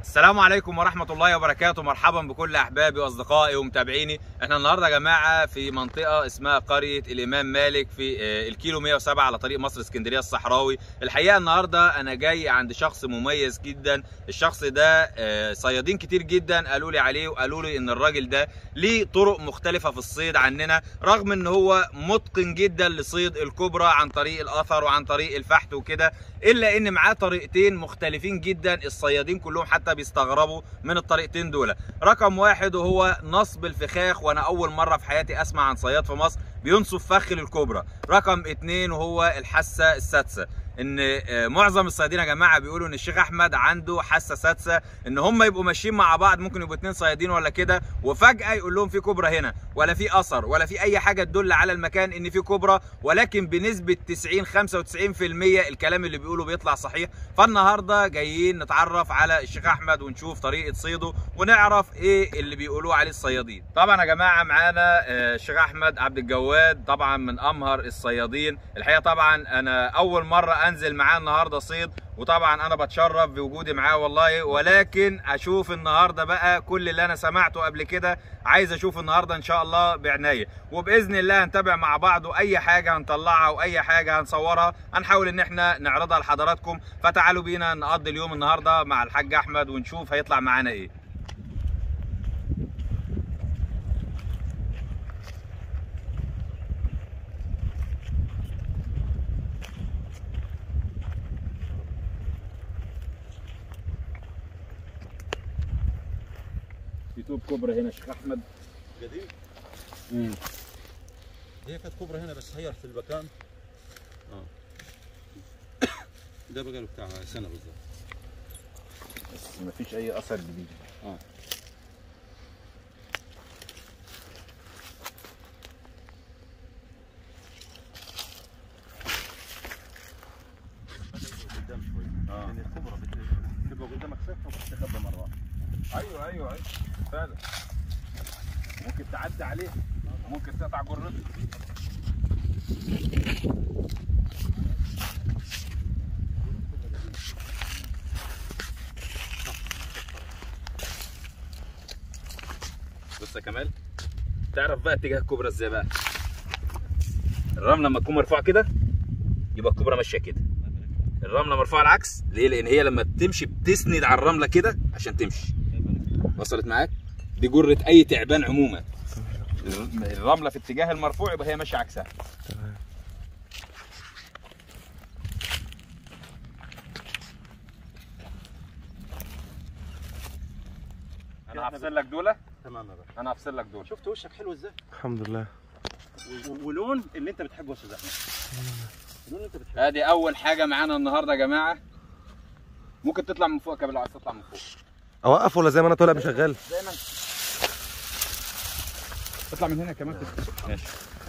السلام عليكم ورحمة الله وبركاته مرحبا بكل أحبابي وأصدقائي ومتابعيني احنا النهاردة يا جماعة في منطقة اسمها قرية الإمام مالك في آه، الكيلو 107 على طريق مصر اسكندرية الصحراوي الحقيقة النهاردة أنا جاي عند شخص مميز جدا الشخص ده آه، صيادين كتير جدا قالوا لي عليه وقالوا لي إن الراجل ده ليه طرق مختلفة في الصيد عننا رغم إن هو متقن جدا لصيد الكبرى عن طريق الأثر وعن طريق الفحت وكده إلا إن معاه طريقتين مختلفين جدا الصيادين كلهم حتى بيستغربوا من الطريقتين دول رقم واحد وهو نصب الفخاخ وانا اول مره في حياتي اسمع عن صياد في مصر بينصب فخ للكبرى رقم اتنين وهو الحاسه السادسه ان آه، معظم الصيادين يا جماعه بيقولوا ان الشيخ احمد عنده حاسه سادسه ان هم يبقوا ماشيين مع بعض ممكن يبقوا اتنين صيادين ولا كده وفجاه يقول لهم في كبرى هنا ولا في اثر ولا في اي حاجه تدل على المكان ان في كبرى ولكن بنسبه 90 95% الكلام اللي بيقوله بيطلع صحيح فالنهارده جايين نتعرف على الشيخ احمد ونشوف طريقه صيده ونعرف ايه اللي بيقولوه عليه الصيادين طبعا يا جماعه معانا آه، الشيخ احمد عبد الجواد طبعا من امهر الصيادين الحقيقه طبعا انا اول مره انزل معاه النهارده صيد وطبعا انا بتشرف بوجودي معاه والله ولكن اشوف النهارده بقى كل اللي انا سمعته قبل كده عايز اشوف النهارده ان شاء الله بعنايه وباذن الله هنتابع مع بعض واي حاجه هنطلعها واي حاجه هنصورها هنحاول ان احنا نعرضها لحضراتكم فتعالوا بينا نقضي اليوم النهارده مع الحاج احمد ونشوف هيطلع معانا ايه يوتيوب كبرى هنا شيخ احمد قديم هي كانت كبرى هنا بس هي في المكان اه ده بقى له بتاع سنه بالظبط بس مفيش اي اثر جديد اه قدام شوي آه. لان الكبرى بت- بتبقى قدامك سفه وبتستخبى مره واحده ايوه ايوه ايوه فعلا ممكن تعدي عليه ممكن تقطع جرته بص يا كمال تعرف بقى اتجاه الكوبرا ازاي بقى الرمله لما تكون مرفوعه كده يبقى الكوبرا ماشيه كده الرمله مرفوعه العكس ليه لان هي لما تمشي بتسند على الرمله كده عشان تمشي وصلت معاك دي جرة اي تعبان عموما الرمله في اتجاه المرفوع يبقى هي ماشيه عكسها انا هفصل لك دول تمام يا باشا انا هفصل لك دول شفت وشك حلو ازاي الحمد لله و- و- ولون اللي انت بتحبه يا استاذ احمد اللون اللي انت بتحبه ادي اول حاجه معانا النهارده يا جماعه ممكن تطلع من فوق يا كابتن لو عايز تطلع من فوق اوقف ولا زي ما انا طالع مشغل زي ما انت اطلع من هنا كمان كده ماشي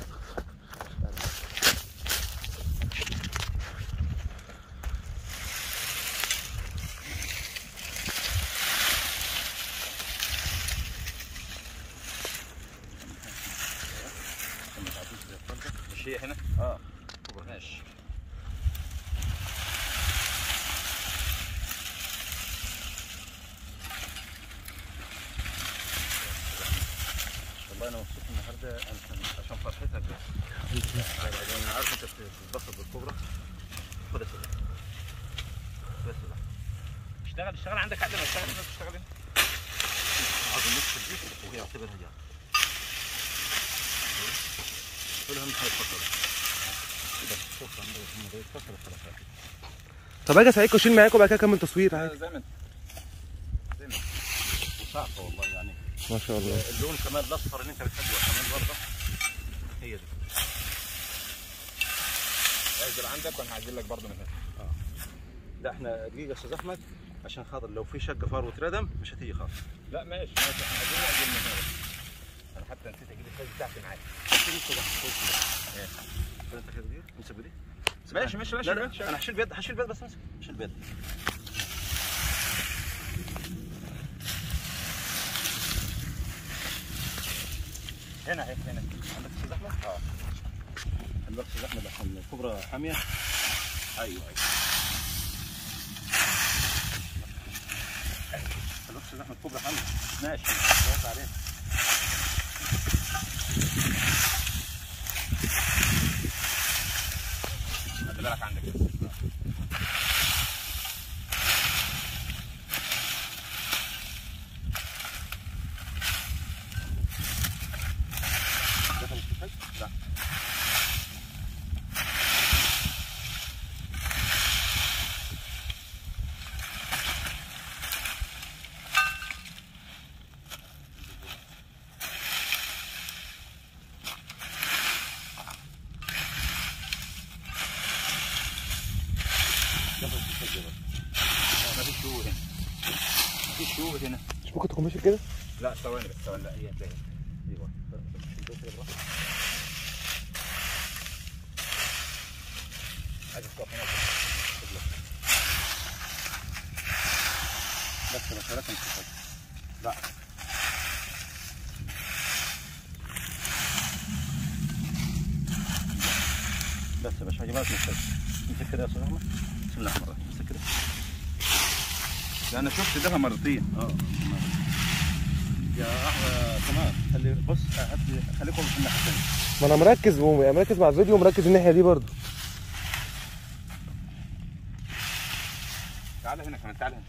مش هي هنا؟ اه ماشي والله انا مبسوط النهارده عشان عشان فرحتك بس يعني انا عارف انت بتتبسط بالكبرى خد يا سيدي خد يا سيدي اشتغل اشتغل عندك حد ما اشتغل هنا تشتغل هنا عاوز النص دي وهي اعتبرها جار كلها مش هيتفصل بس شوف عندك هم بيتفصل الخلافات طب اجي اساعدكم اشيل معاكم بعد كده اكمل تصوير عادي زي ما انت وصعبه والله يعني ما شاء الله اللون كمان الاصفر اللي انت بتحبه كمان برضه هي دي انزل عندك وانا هعزل لك برضه من هنا لا احنا دقيقه يا استاذ احمد عشان خاطر لو في شقه فار وتردم مش هتيجي خالص لا ماشي ماشي احنا عايزين نعزل من هنا انا حتى نسيت اجيب الفاز بتاعتي معايا انت كده دي امسك بدي ماشي ماشي ماشي لا لا ماشي انا هشيل بيد هشيل بيد بس امسك هشيل بيد هنا هيك هنا عندك استاذ احمد؟ اه عندك استاذ احمد عشان الكبرى حاميه ايوه ايوه لحمه كبرى حمد ماشي خلاص عليه خلي بالك عندك لا ما فيش شهور هنا ما فيش شهور هنا مش ممكن تكون ماشي كده لا ثواني بس ثواني لا هي هتلاقي ايوه عايز تقف هنا بس بس ولكن تفضل. لا بس يا باشا هجيبها لك من الشركة. امسك كده يا استاذ احمد بسم الله الرحمن الرحيم امسك كده ده انا شفت ده مرتين اه يا احمد كمان خلي بص هات لي- خليكم في الناحيه الثانيه ما انا مركز و- مركز مع الفيديو ومركز الناحيه دي برضه تعالى هنا كمان تعالى هنا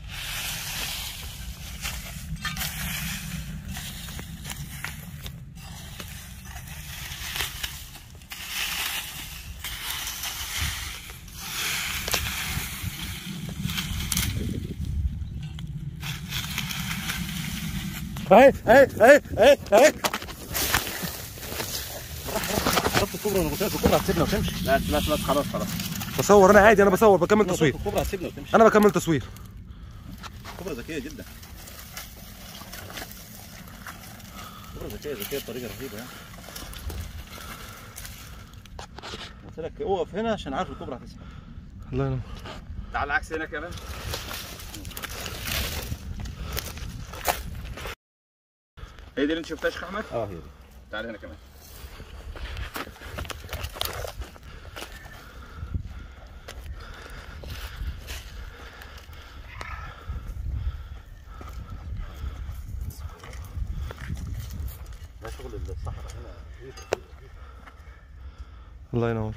اهي اهي اهي اهي اهي عرفت الكبرى انا قلت لك الكبرى هتسيبنا وتمشي لا لا لا خلاص خلاص بصور انا عادي انا بصور بكمل تصوير الكبرى هتسيبنا وتمشي انا بكمل تصوير الكبرى ذكيه جدا الكبرى ذكيه ذكيه بطريقه رهيبه يعني قلت لك اقف هنا عشان عارف الكبرى هتسيبك الله ينور تعال عكس هنا كمان هي دي اللي انت شفتها يا شيخ احمد اه هي دي تعال هنا كمان ده شغل الصحراء هنا الله ينور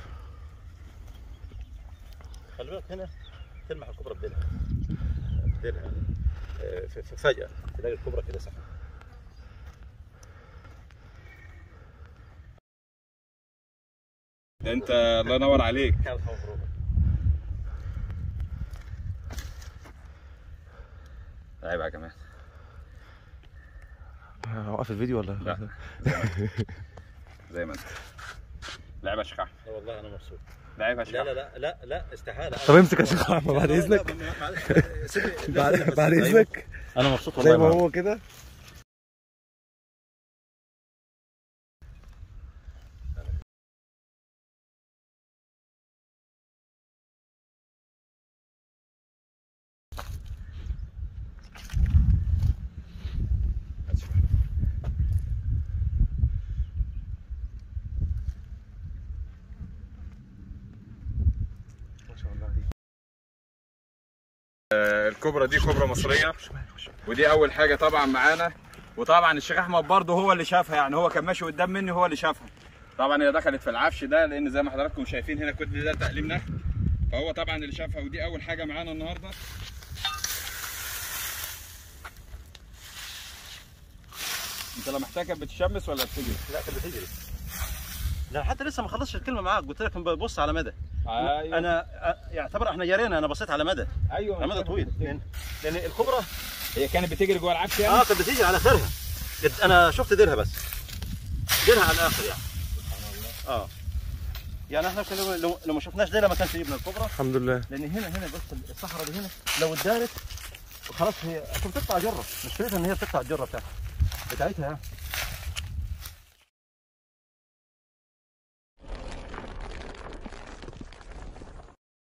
خلي بالك هنا تلمح الكبرى بديلها بديلها آه، ف- ف- فجأة تلاقي الكبرى كده سحب ده انت الله ينور عليك ألف مبروك عيب يا جماعه هوقف الفيديو ولا لا. زي ما انت لعب يا شيخ احمد لا والله أنا مبسوط لعب يا شيخ لا لا احمد لا لا لا استحالة طب امسك يا شيخ احمد بعد اذنك بعد بعد اذنك أنا مبسوط زي والله ما معاك. هو كده ما شاء الله عليك. الكبرى دي كبرى مصريه ودي اول حاجه طبعا معانا وطبعا الشيخ احمد برضه هو اللي شافها يعني هو كان ماشي قدام مني هو اللي شافها طبعا هي دخلت في العفش ده لان زي ما حضراتكم شايفين هنا كل ده تقليم نخل فهو طبعا اللي شافها ودي اول حاجه معانا النهارده انت لما محتاجها بتشمس ولا بتجري؟ لا كانت بتجري لا حتى لسه ما خلصتش الكلمة معاك قلت لك ببص على مدى ايوه أنا أ- يعتبر احنا جرينا أنا بصيت على مدى ايوه على مدى طويل لأن لأن الكبرى هي كانت بتجري جوه العفش يعني؟ اه كانت بتيجي على اخرها قد- انا شفت ديرها بس ديرها على الاخر يعني اه يعني احنا كنا لو, لو, لو ما شفناش ديرها ما كانش جبنا الكبرى الحمد لله لان هنا هنا بس الصحراء دي هنا لو اتدارت خلاص هي اصلا بتقطع جره مشكلتها ان هي بتقطع الجره بتاعتها بتاعتها يعني